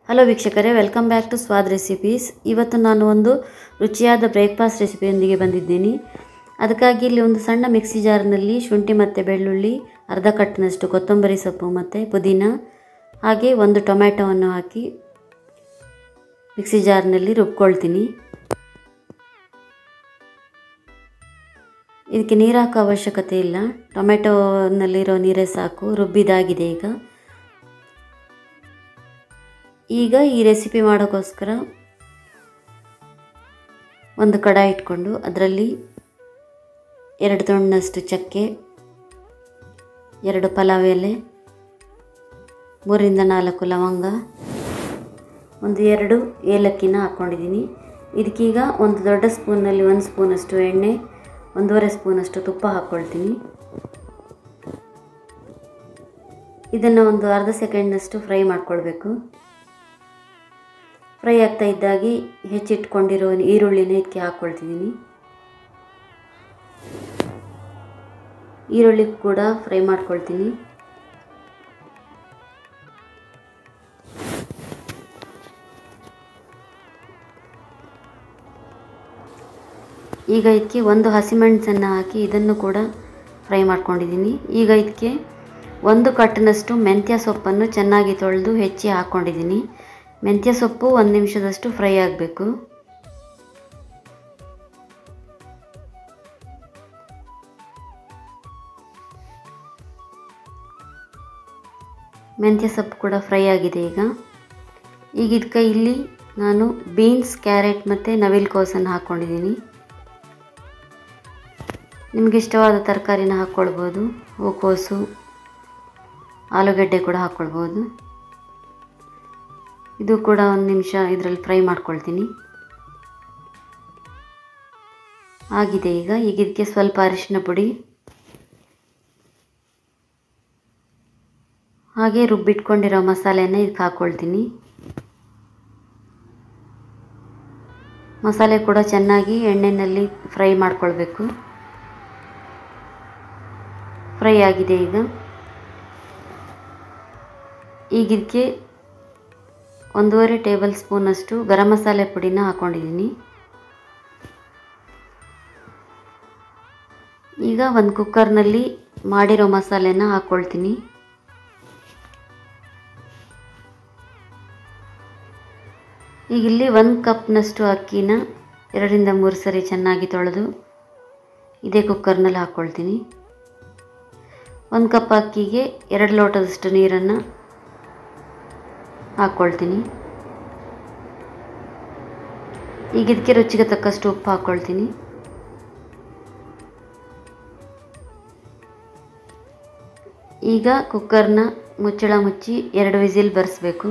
hello ವೀಕ್ಷಕರೇ welcome back to Swad recipes ಇವತ್ತು ನಾನು ಒಂದು ರುಚಿಯಾದ ಬ್ರೇಕ್ಫಾಸ್ಟ್ ರೆಸಿಪಿಯೊಂದಿಗೆ ಬಂದಿದ್ದೀನಿ ಅದಕ್ಕಾಗಿ ಇಲ್ಲಿ ಒಂದು ಸಣ್ಣ ಮಿಕ್ಸಿ ಜಾರ್ನಲ್ಲಿ ಶುಂಠಿ ಮತ್ತು ಬೆಳ್ಳುಳ್ಳಿ ಅರ್ಧ ಕಟ್ಟಿನಷ್ಟು ಕೊತ್ತಂಬರಿ ಸೊಪ್ಪು ಮತ್ತು ಪುದೀನ ಹಾಗೆ ಒಂದು ಟೊಮ್ಯಾಟೊವನ್ನು ಹಾಕಿ ಮಿಕ್ಸಿ ಜಾರ್ನಲ್ಲಿ ರುಬ್ಕೊಳ್ತೀನಿ ಇದಕ್ಕೆ ನೀರು ಹಾಕೋ ಅವಶ್ಯಕತೆ ಇಲ್ಲ ಟೊಮೆಟೊನಲ್ಲಿರೋ ನೀರೇ ಸಾಕು ರುಬ್ಬಿದಾಗಿದೆ ಈಗ ಈಗ ಈ ರೆಸಿಪಿ ಮಾಡೋಕ್ಕೋಸ್ಕರ ಒಂದು ಕಡಾಯಿ ಇಟ್ಕೊಂಡು ಅದರಲ್ಲಿ ಎರಡು ತುಂಡನಷ್ಟು ಚಕ್ಕೆ ಎರಡು ಪಲಾವ್ ಎಲೆ ಮೂರಿಂದ ನಾಲ್ಕು ಲವಂಗ ಒಂದು ಎರಡು ಏಲಕ್ಕಿನ ಹಾಕ್ಕೊಂಡಿದ್ದೀನಿ ಇದಕ್ಕೀಗ ಒಂದು ದೊಡ್ಡ ಸ್ಪೂನಲ್ಲಿ ಒಂದು ಸ್ಪೂನಷ್ಟು ಎಣ್ಣೆ ಒಂದೂವರೆ ಸ್ಪೂನಷ್ಟು ತುಪ್ಪ ಹಾಕ್ಕೊಳ್ತೀನಿ ಇದನ್ನು ಒಂದು ಅರ್ಧ ಸೆಕೆಂಡ್ನಷ್ಟು ಫ್ರೈ ಮಾಡ್ಕೊಳ್ಬೇಕು ಫ್ರೈ ಆಗ್ತಾ ಇದ್ದಾಗಿ ಹೆಚ್ಚಿಟ್ಕೊಂಡಿರೋ ಈರುಳ್ಳಿನ ಇದಕ್ಕೆ ಹಾಕ್ಕೊಳ್ತಿದ್ದೀನಿ ಈರುಳ್ಳಿ ಕೂಡ ಫ್ರೈ ಮಾಡ್ಕೊಳ್ತೀನಿ ಈಗ ಇದಕ್ಕೆ ಒಂದು ಹಸಿಮೆಣಸನ್ನು ಹಾಕಿ ಇದನ್ನು ಕೂಡ ಫ್ರೈ ಮಾಡ್ಕೊಂಡಿದ್ದೀನಿ ಈಗ ಇದಕ್ಕೆ ಒಂದು ಕಟ್ಟಿನಷ್ಟು ಮೆಂತ್ಯ ಸೊಪ್ಪನ್ನು ಚೆನ್ನಾಗಿ ತೊಳೆದು ಹೆಚ್ಚಿ ಹಾಕ್ಕೊಂಡಿದ್ದೀನಿ ಮೆಂತ್ಯ ಸೊಪ್ಪು ಒಂದು ನಿಮಿಷದಷ್ಟು ಫ್ರೈ ಆಗಬೇಕು ಮೆಂತ್ಯ ಸೊಪ್ಪು ಕೂಡ ಫ್ರೈ ಆಗಿದೆ ಈಗ ಈಗ ಇದಕ್ಕೆ ಇಲ್ಲಿ ನಾನು ಬೀನ್ಸ್ ಕ್ಯಾರೆಟ್ ಮತ್ತು ನವಿಲ್ ಕೋಸನ್ನು ಹಾಕ್ಕೊಂಡಿದ್ದೀನಿ ನಿಮಗೆ ಇಷ್ಟವಾದ ತರಕಾರಿನ ಹಾಕ್ಕೊಳ್ಬೋದು ಹೂಕೋಸು ಆಲೂಗಡ್ಡೆ ಕೂಡ ಹಾಕ್ಕೊಳ್ಬೋದು ಇದು ಕೂಡ ಒಂದು ನಿಮಿಷ ಇದರಲ್ಲಿ ಫ್ರೈ ಮಾಡ್ಕೊಳ್ತೀನಿ ಆಗಿದೆ ಈಗ ಈಗ ಇದಕ್ಕೆ ಸ್ವಲ್ಪ ಅರಿಶಿನ ಪುಡಿ ಹಾಗೆ ರುಬ್ಬಿಟ್ಕೊಂಡಿರೋ ಮಸಾಲೆನ ಇದಕ್ಕೆ ಹಾಕ್ಕೊಳ್ತೀನಿ ಮಸಾಲೆ ಕೂಡ ಚೆನ್ನಾಗಿ ಎಣ್ಣೆಯಲ್ಲಿ ಫ್ರೈ ಮಾಡ್ಕೊಳ್ಬೇಕು ಫ್ರೈ ಆಗಿದೆ ಈಗ ಈಗ ಇದಕ್ಕೆ ಒಂದೂವರೆ ಟೇಬಲ್ ಸ್ಪೂನಷ್ಟು ಗರಂ ಮಸಾಲೆ ಪುಡಿನ ಹಾಕ್ಕೊಂಡಿದ್ದೀನಿ ಈಗ ಒಂದು ಕುಕ್ಕರ್ನಲ್ಲಿ ಮಾಡಿರೋ ಮಸಾಲೆನ ಹಾಕ್ಕೊಳ್ತೀನಿ ಈಗ ಇಲ್ಲಿ ಒಂದು ಕಪ್ನಷ್ಟು ಅಕ್ಕಿನ ಎರಡರಿಂದ ಮೂರು ಸರಿ ಚೆನ್ನಾಗಿ ತೊಳೆದು ಇದೇ ಕುಕ್ಕರ್ನಲ್ಲಿ ಹಾಕ್ಕೊಳ್ತೀನಿ ಒಂದು ಕಪ್ ಅಕ್ಕಿಗೆ ಎರಡು ಲೋಟದಷ್ಟು ನೀರನ್ನು ಹಾಕ್ಕೊಳ್ತೀನಿ ಈಗ ಇದಕ್ಕೆ ರುಚಿಗೆ ತಕ್ಕಷ್ಟು ಉಪ್ಪು ಹಾಕ್ಕೊಳ್ತೀನಿ ಈಗ ಕುಕ್ಕರ್ನ ಮುಚ್ಚಳ ಮುಚ್ಚಿ ಎರಡು ವಿಸಿಲ್ ಬರೆಸ್ಬೇಕು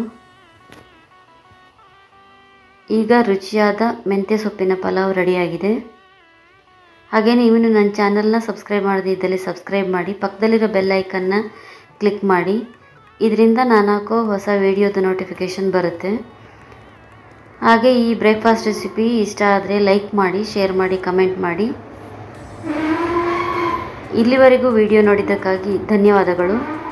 ಈಗ ರುಚಿಯಾದ ಮೆಂತ್ಯ ಸೊಪ್ಪಿನ ಪಲಾವ್ ರೆಡಿಯಾಗಿದೆ ಹಾಗೆ ನೀವು ನನ್ನ ಚಾನಲ್ನ ಸಬ್ಸ್ಕ್ರೈಬ್ ಮಾಡದೇ ಇದ್ದಲ್ಲಿ ಸಬ್ಸ್ಕ್ರೈಬ್ ಮಾಡಿ ಪಕ್ಕದಲ್ಲಿರೋ ಬೆಲ್ ಐಕನ್ನ ಕ್ಲಿಕ್ ಮಾಡಿ ಇದರಿಂದ ನಾನು ಹಾಕೋ ಹೊಸ ವಿಡಿಯೋದ ನೋಟಿಫಿಕೇಷನ್ ಬರುತ್ತೆ ಹಾಗೆ ಈ ಬ್ರೇಕ್ಫಾಸ್ಟ್ ರೆಸಿಪಿ ಇಷ್ಟ ಆದರೆ ಲೈಕ್ ಮಾಡಿ ಶೇರ್ ಮಾಡಿ ಕಮೆಂಟ್ ಮಾಡಿ ಇಲ್ಲಿವರೆಗೂ ವಿಡಿಯೋ ನೋಡಿದ್ದಕ್ಕಾಗಿ ಧನ್ಯವಾದಗಳು